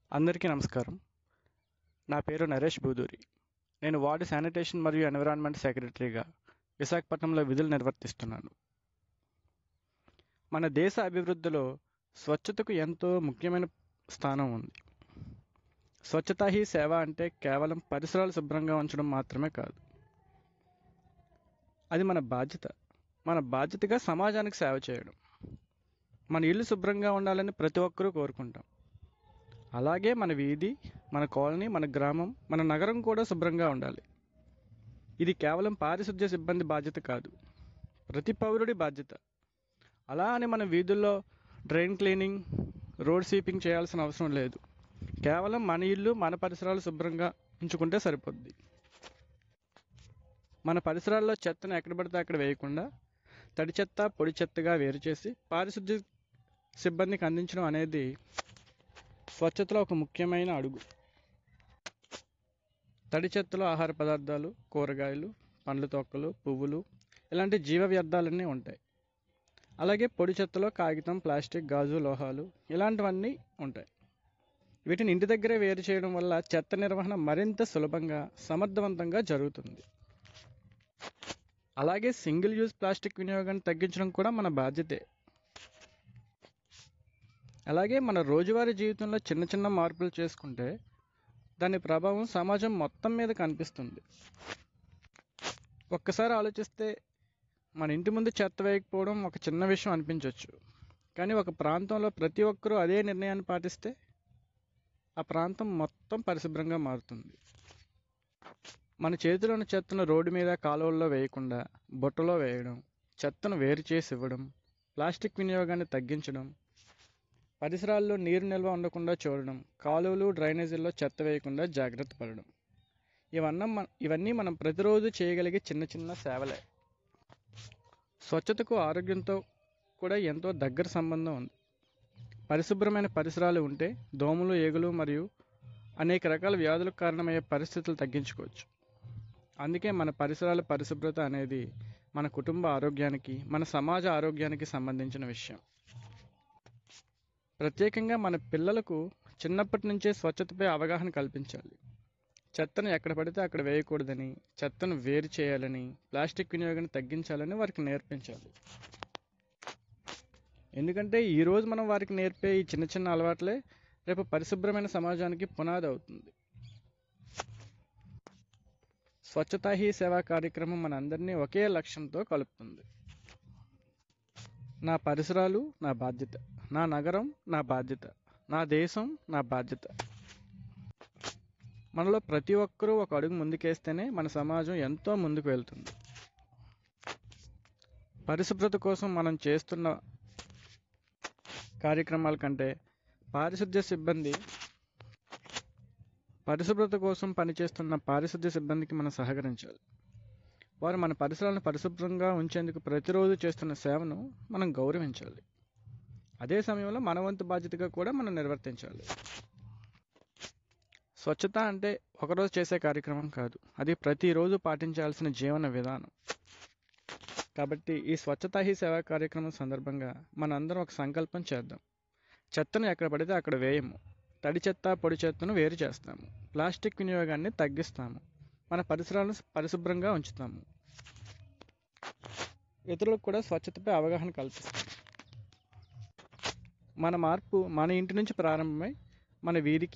అందరికీ నమస్కారం నా పేరు నరేష్ బూదూరి నేను వార్డు శానిటేషన్ మరియు ఎన్విరాన్మెంట్ సెక్రటరీగా విశాఖపట్నంలో విధులు నిర్వర్తిస్తున్నాను మన దేశ అభివృద్ధిలో స్వచ్ఛతకు ఎంతో ముఖ్యమైన స్థానం ఉంది స్వచ్ఛతా హీ సేవ అంటే కేవలం పరిసరాలు శుభ్రంగా ఉంచడం మాత్రమే కాదు అది మన బాధ్యత మన బాధ్యతగా సమాజానికి సేవ చేయడం మన ఇల్లు శుభ్రంగా ఉండాలని ప్రతి ఒక్కరూ కోరుకుంటాం అలాగే మన వీధి మన కాలనీ మన గ్రామం మన నగరం కూడా శుభ్రంగా ఉండాలి ఇది కేవలం పారిశుద్ధ్య సిబ్బంది బాధ్యత కాదు ప్రతి పౌరుడి బాధ్యత అలా అని మన వీధుల్లో డ్రైన్ క్లీనింగ్ రోడ్ స్వీపింగ్ చేయాల్సిన అవసరం లేదు కేవలం మన ఇల్లు మన పరిసరాలు శుభ్రంగా ఉంచుకుంటే సరిపోద్ది మన పరిసరాల్లో చెత్తను ఎక్కడ పడితే అక్కడ వేయకుండా తడి చెత్త పొడి చెత్తగా వేరు చేసి పారిశుద్ధ్య సిబ్బందికి అందించడం అనేది స్వచ్ఛతలో ఒక ముఖ్యమైన అడుగు తడి చెత్తలో ఆహార పదార్థాలు కూరగాయలు పండ్ల తొక్కలు పువ్వులు ఇలాంటి జీవ వ్యర్థాలన్నీ ఉంటాయి అలాగే పొడి చెత్తలో కాగితం ప్లాస్టిక్ గాజు లోహాలు ఇలాంటివన్నీ ఉంటాయి వీటిని ఇంటి దగ్గరే వేరు చేయడం వల్ల చెత్త నిర్వహణ మరింత సులభంగా సమర్థవంతంగా జరుగుతుంది అలాగే సింగిల్ యూజ్ ప్లాస్టిక్ వినియోగాన్ని తగ్గించడం కూడా మన బాధ్యతే అలాగే మన రోజువారీ జీవితంలో చిన్న చిన్న మార్పులు చేసుకుంటే దాని ప్రభావం సమాజం మొత్తం మీద కనిపిస్తుంది ఒక్కసారి ఆలోచిస్తే మన ఇంటి ముందు చెత్త వేయకపోవడం ఒక చిన్న విషయం అనిపించవచ్చు కానీ ఒక ప్రాంతంలో ప్రతి ఒక్కరూ అదే నిర్ణయాన్ని పాటిస్తే ఆ ప్రాంతం మొత్తం పరిశుభ్రంగా మారుతుంది మన చేతిలోని చెత్తను రోడ్డు మీద కాలువల్లో వేయకుండా బుట్టలో వేయడం చెత్తను వేరు చేసి ఇవ్వడం ప్లాస్టిక్ వినియోగాన్ని తగ్గించడం పరిసరాల్లో నీరు నిల్వ ఉండకుండా చూడడం కాలువలు డ్రైనేజీల్లో చెత్త వేయకుండా జాగ్రత్త పడడం ఇవన్నీ మన ఇవన్నీ మనం ప్రతిరోజు చేయగలిగే చిన్న చిన్న సేవలే స్వచ్ఛతకు ఆరోగ్యంతో కూడా ఎంతో దగ్గర సంబంధం ఉంది పరిశుభ్రమైన పరిసరాలు ఉంటే దోమలు ఏగులు మరియు అనేక రకాల వ్యాధులకు కారణమయ్యే పరిస్థితులు తగ్గించుకోవచ్చు అందుకే మన పరిసరాల పరిశుభ్రత అనేది మన కుటుంబ ఆరోగ్యానికి మన సమాజ ఆరోగ్యానికి సంబంధించిన విషయం ప్రత్యేకంగా మన పిల్లలకు చిన్నప్పటి నుంచే స్వచ్ఛతపై అవగాహన కల్పించాలి చెత్తను ఎక్కడ పడితే అక్కడ వేయకూడదని చెత్తను వేరు చేయాలని ప్లాస్టిక్ వినియోగాన్ని తగ్గించాలని వారికి నేర్పించాలి ఎందుకంటే ఈరోజు మనం వారికి నేర్పే ఈ చిన్న చిన్న అలవాట్లే రేపు పరిశుభ్రమైన సమాజానికి పునాది అవుతుంది స్వచ్ఛతా హీ సేవా కార్యక్రమం మనందరినీ ఒకే లక్ష్యంతో కలుపుతుంది నా పరిసరాలు నా బాధ్యత నా నగరం నా బాధ్యత నా దేశం నా బాధ్యత మనలో ప్రతి ఒక్కరూ ఒక అడుగు ముందుకేస్తేనే మన సమాజం ఎంతో ముందుకు వెళ్తుంది పరిశుభ్రత కోసం మనం చేస్తున్న కార్యక్రమాల కంటే పారిశుద్ధ్య సిబ్బంది పరిశుభ్రత కోసం పనిచేస్తున్న పారిశుద్ధ్య సిబ్బందికి మనం సహకరించాలి వారు మన పరిసరాలను పరిశుభ్రంగా ఉంచేందుకు ప్రతిరోజు చేస్తున్న సేవను మనం గౌరవించాలి అదే సమయంలో మన వంతు బాధ్యతగా కూడా మనం నిర్వర్తించాలి స్వచ్ఛత అంటే ఒకరోజు చేసే కార్యక్రమం కాదు అది ప్రతిరోజు పాటించాల్సిన జీవన విధానం కాబట్టి ఈ స్వచ్ఛతా హీ సేవా కార్యక్రమం సందర్భంగా మనందరం ఒక సంకల్పం చేద్దాం చెత్తను ఎక్కడ పడితే అక్కడ వేయము తడి చెత్త పొడి చెత్తను వేరు చేస్తాము ప్లాస్టిక్ వినియోగాన్ని తగ్గిస్తాము మన పరిసరాలను పరిశుభ్రంగా ఉంచుతాము ఇతరులకు కూడా స్వచ్ఛతపై అవగాహన కల్పిస్తాము మన మార్పు మన ఇంటి నుంచి ప్రారంభమై మన వీధికి